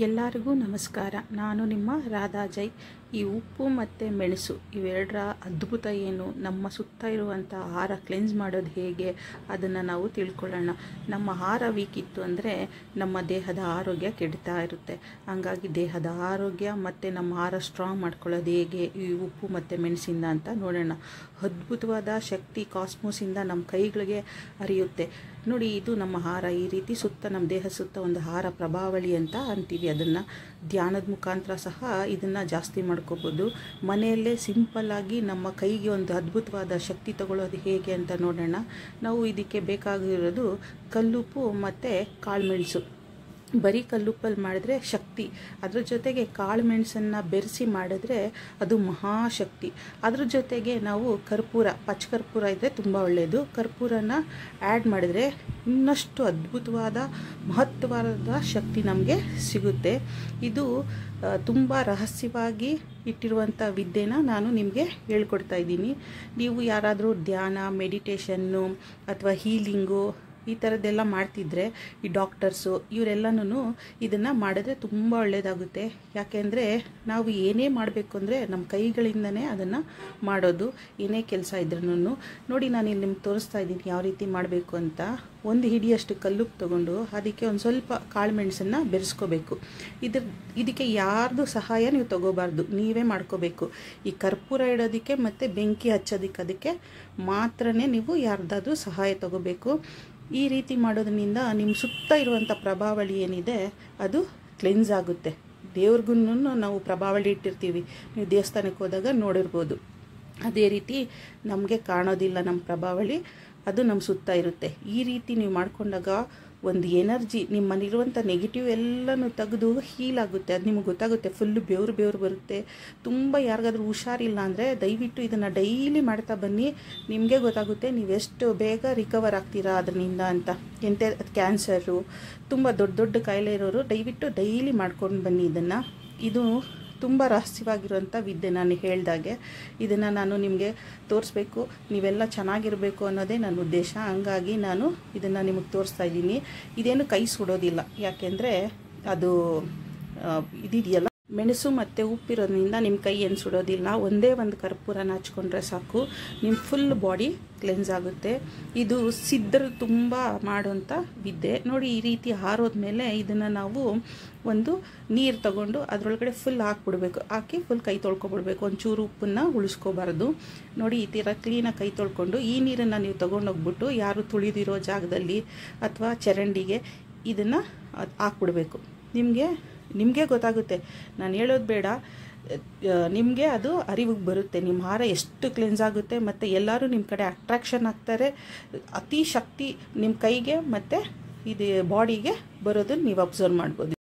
ಎಲ್ಲರಿಗೂ ನಮಸ್ಕಾರ ನಾನು ನಿಮ್ಮ ರಾಧಾ ಜೈ ಈ ಉಪ್ಪು ಮತ್ತು ಮೆಣಸು ಇವೆರಡರ ಅದ್ಭುತ ಏನು ನಮ್ಮ ಸುತ್ತ ಇರುವಂಥ ಆಹಾರ ಕ್ಲೆನ್ಸ್ ಮಾಡೋದು ಹೇಗೆ ಅದನ್ನು ನಾವು ತಿಳ್ಕೊಳ್ಳೋಣ ನಮ್ಮ ಆಹಾರ ವೀಕ್ ಇತ್ತು ಅಂದರೆ ನಮ್ಮ ದೇಹದ ಆರೋಗ್ಯ ಕೆಡ್ತಾ ಇರುತ್ತೆ ಹಂಗಾಗಿ ದೇಹದ ಆರೋಗ್ಯ ಮತ್ತು ನಮ್ಮ ಆಹಾರ ಸ್ಟ್ರಾಂಗ್ ಮಾಡ್ಕೊಳ್ಳೋದು ಹೇಗೆ ಈ ಉಪ್ಪು ಮತ್ತು ಮೆಣಸಿಂದ ಅಂತ ನೋಡೋಣ ಅದ್ಭುತವಾದ ಶಕ್ತಿ ಕಾಸ್ಮೋಸಿಂದ ನಮ್ಮ ಕೈಗಳಿಗೆ ಹರಿಯುತ್ತೆ ನೋಡಿ ಇದು ನಮ್ಮ ಹಾರ ಈ ರೀತಿ ಸುತ್ತ ನಮ್ಮ ದೇಹ ಸುತ್ತ ಒಂದು ಹಾರ ಪ್ರಭಾವಳಿ ಅಂತ ಅಂತೀವಿ ಅದನ್ನು ಧ್ಯಾನದ ಮುಖಾಂತರ ಸಹ ಇದನ್ನು ಜಾಸ್ತಿ ಮಾಡ್ಕೋಬೋದು ಮನೆಯಲ್ಲೇ ಸಿಂಪಲ್ಲಾಗಿ ನಮ್ಮ ಕೈಗೆ ಒಂದು ಅದ್ಭುತವಾದ ಶಕ್ತಿ ತಗೊಳ್ಳೋದು ಹೇಗೆ ಅಂತ ನೋಡೋಣ ನಾವು ಇದಕ್ಕೆ ಬೇಕಾಗಿರೋದು ಕಲ್ಲುಪ್ಪು ಮತ್ತು ಕಾಳುಮೆಣಸು ಬರೀ ಕಲ್ಲುಪ್ಪಲ್ಲಿ ಮಾಡಿದ್ರೆ ಶಕ್ತಿ ಅದ್ರ ಜೊತೆಗೆ ಕಾಳು ಮೆಣಸನ್ನು ಬೆರೆಸಿ ಮಾಡಿದ್ರೆ ಅದು ಮಹಾಶಕ್ತಿ ಅದ್ರ ಜೊತೆಗೆ ನಾವು ಕರ್ಪೂರ ಪಚ್ಚ ಕರ್ಪೂರ ಇದ್ದರೆ ತುಂಬ ಒಳ್ಳೆಯದು ಕರ್ಪೂರನ ಆ್ಯಡ್ ಮಾಡಿದರೆ ಇನ್ನಷ್ಟು ಅದ್ಭುತವಾದ ಮಹತ್ವವಾದ ಶಕ್ತಿ ನಮಗೆ ಸಿಗುತ್ತೆ ಇದು ತುಂಬ ರಹಸ್ಯವಾಗಿ ಇಟ್ಟಿರುವಂಥ ವಿದ್ಯೆನ ನಾನು ನಿಮಗೆ ಹೇಳ್ಕೊಡ್ತಾ ಇದ್ದೀನಿ ನೀವು ಯಾರಾದರೂ ಧ್ಯಾನ ಮೆಡಿಟೇಷನ್ನು ಅಥವಾ ಹೀಲಿಂಗು ಈ ಥರದ್ದೆಲ್ಲ ಮಾಡ್ತಿದ್ರೆ ಈ ಡಾಕ್ಟರ್ಸು ಇವರೆಲ್ಲನೂ ಇದನ್ನು ಮಾಡಿದ್ರೆ ತುಂಬ ಒಳ್ಳೆಯದಾಗುತ್ತೆ ಯಾಕೆಂದರೆ ನಾವು ಏನೇ ಮಾಡಬೇಕು ಅಂದರೆ ನಮ್ಮ ಕೈಗಳಿಂದನೇ ಅದನ್ನು ಮಾಡೋದು ಏನೇ ಕೆಲಸ ಇದ್ರೂ ನೋಡಿ ನಾನು ಇಲ್ಲಿ ನಿಮ್ಗೆ ತೋರಿಸ್ತಾ ಇದ್ದೀನಿ ಯಾವ ರೀತಿ ಮಾಡಬೇಕು ಅಂತ ಒಂದು ಹಿಡಿಯಷ್ಟು ಕಲ್ಲುಪ್ಪು ತೊಗೊಂಡು ಅದಕ್ಕೆ ಒಂದು ಸ್ವಲ್ಪ ಕಾಳು ಮೆಣಸನ್ನು ಬೆರೆಸ್ಕೋಬೇಕು ಇದ್ರ ಇದಕ್ಕೆ ಯಾರ್ದು ಸಹಾಯ ನೀವು ತೊಗೋಬಾರ್ದು ನೀವೇ ಮಾಡ್ಕೋಬೇಕು ಈ ಕರ್ಪೂರ ಇಡೋದಕ್ಕೆ ಮತ್ತು ಬೆಂಕಿ ಹಚ್ಚೋದಕ್ಕೆ ಅದಕ್ಕೆ ಮಾತ್ರನೇ ನೀವು ಯಾರ್ದಾದ್ರೂ ಸಹಾಯ ತೊಗೋಬೇಕು ಈ ರೀತಿ ಮಾಡೋದ್ರಿಂದ ನಿಮ್ಮ ಸುತ್ತ ಇರುವಂಥ ಪ್ರಭಾವಳಿ ಏನಿದೆ ಅದು ಕ್ಲೆನ್ಸ್ ಆಗುತ್ತೆ ದೇವ್ರಿಗೂ ನಾವು ಪ್ರಭಾವಳಿ ಇಟ್ಟಿರ್ತೀವಿ ನೀವು ದೇವಸ್ಥಾನಕ್ಕೆ ಹೋದಾಗ ನೋಡಿರ್ಬೋದು ಅದೇ ರೀತಿ ನಮಗೆ ಕಾಣೋದಿಲ್ಲ ನಮ್ಮ ಪ್ರಭಾವಳಿ ಅದು ನಮ್ಮ ಸುತ್ತ ಇರುತ್ತೆ ಈ ರೀತಿ ನೀವು ಮಾಡ್ಕೊಂಡಾಗ ಒಂದು ಎನರ್ಜಿ ನಿಮ್ಮಲ್ಲಿರುವಂಥ ನೆಗೆಟಿವ್ ಎಲ್ಲನೂ ತೆಗೆದು ಹೀಲ್ ಆಗುತ್ತೆ ಅದು ನಿಮಗೆ ಗೊತ್ತಾಗುತ್ತೆ ಫುಲ್ಲು ಬೆವರು ಬೆವರು ಬರುತ್ತೆ ತುಂಬ ಯಾರಿಗಾದ್ರೂ ಹುಷಾರಿಲ್ಲ ಅಂದರೆ ದಯವಿಟ್ಟು ಇದನ್ನು ಡೈಲಿ ಮಾಡ್ತಾ ಬನ್ನಿ ನಿಮಗೆ ಗೊತ್ತಾಗುತ್ತೆ ನೀವೆಷ್ಟು ಬೇಗ ರಿಕವರ್ ಆಗ್ತೀರಾ ಅದರಿಂದ ಅಂತ ಎಂಥ ಕ್ಯಾನ್ಸರು ತುಂಬ ದೊಡ್ಡ ದೊಡ್ಡ ಕಾಯಿಲೆ ಇರೋರು ದಯವಿಟ್ಟು ಡೈಲಿ ಮಾಡ್ಕೊಂಡು ಬನ್ನಿ ಇದನ್ನು ಇದು ತುಂಬ ರಹಸ್ಯವಾಗಿರುವಂಥ ವಿದ್ಯೆ ನಾನು ಹೇಳ್ದಾಗೆ ಇದನ್ನು ನಾನು ನಿಮಗೆ ತೋರಿಸ್ಬೇಕು ನೀವೆಲ್ಲ ಚೆನ್ನಾಗಿರಬೇಕು ಅನ್ನೋದೇ ನನ್ನ ಉದ್ದೇಶ ಹಂಗಾಗಿ ನಾನು ಇದನ್ನು ನಿಮಗೆ ತೋರಿಸ್ತಾ ಇದ್ದೀನಿ ಇದೇನು ಕೈ ಸುಡೋದಿಲ್ಲ ಯಾಕೆಂದರೆ ಅದು ಇದಿದೆಯಲ್ಲ ಮೆಣಸು ಮತ್ತು ಉಪ್ಪಿರೋದ್ರಿಂದ ನಿಮ್ಮ ಕೈ ಏನು ಸುಡೋದಿಲ್ಲ ಒಂದೇ ಒಂದು ಕರ್ಪೂರನ ಹಚ್ಕೊಂಡ್ರೆ ಸಾಕು ನಿಮ್ಮ ಫುಲ್ ಬಾಡಿ ಕ್ಲೆನ್ಸ್ ಆಗುತ್ತೆ ಇದು ಸಿದ್ಧರು ತುಂಬ ಮಾಡುವಂಥ ವಿದ್ಯೆ ನೋಡಿ ಈ ರೀತಿ ಹಾರೋದ್ಮೇಲೆ ಇದನ್ನು ನಾವು ಒಂದು ನೀರು ತಗೊಂಡು ಅದರೊಳಗಡೆ ಫುಲ್ ಹಾಕ್ಬಿಡ್ಬೇಕು ಹಾಕಿ ಫುಲ್ ಕೈ ತೊಳ್ಕೊಬಿಡ್ಬೇಕು ಒಂಚೂರು ಉಪ್ಪನ್ನು ಉಳಿಸ್ಕೋಬಾರ್ದು ನೋಡಿ ಈ ಥರ ಕ್ಲೀನಾಗಿ ಕೈ ತೊಳ್ಕೊಂಡು ಈ ನೀರನ್ನು ನೀವು ತೊಗೊಂಡೋಗ್ಬಿಟ್ಟು ಯಾರು ತುಳಿದಿರೋ ಜಾಗದಲ್ಲಿ ಅಥವಾ ಚರಂಡಿಗೆ ಇದನ್ನು ಹಾಕ್ಬಿಡ್ಬೇಕು ನಿಮಗೆ ನಿಮಗೆ ಗೊತ್ತಾಗುತ್ತೆ ನಾನು ಹೇಳೋದು ಬೇಡ ನಿಮಗೆ ಅದು ಅರಿವಿಗೆ ಬರುತ್ತೆ ನಿಮ್ಮ ಹಾರ ಎಷ್ಟು ಕ್ಲೆನ್ಸ್ ಆಗುತ್ತೆ ಮತ್ತು ಎಲ್ಲರೂ ನಿಮ್ಮ ಕಡೆ ಅಟ್ರಾಕ್ಷನ್ ಆಗ್ತಾರೆ ಅತಿ ಶಕ್ತಿ ನಿಮ್ಮ ಕೈಗೆ ಮತ್ತು ಇದು ಬಾಡಿಗೆ ಬರೋದನ್ನು ನೀವು ಅಬ್ಸರ್ವ್ ಮಾಡ್ಬೋದು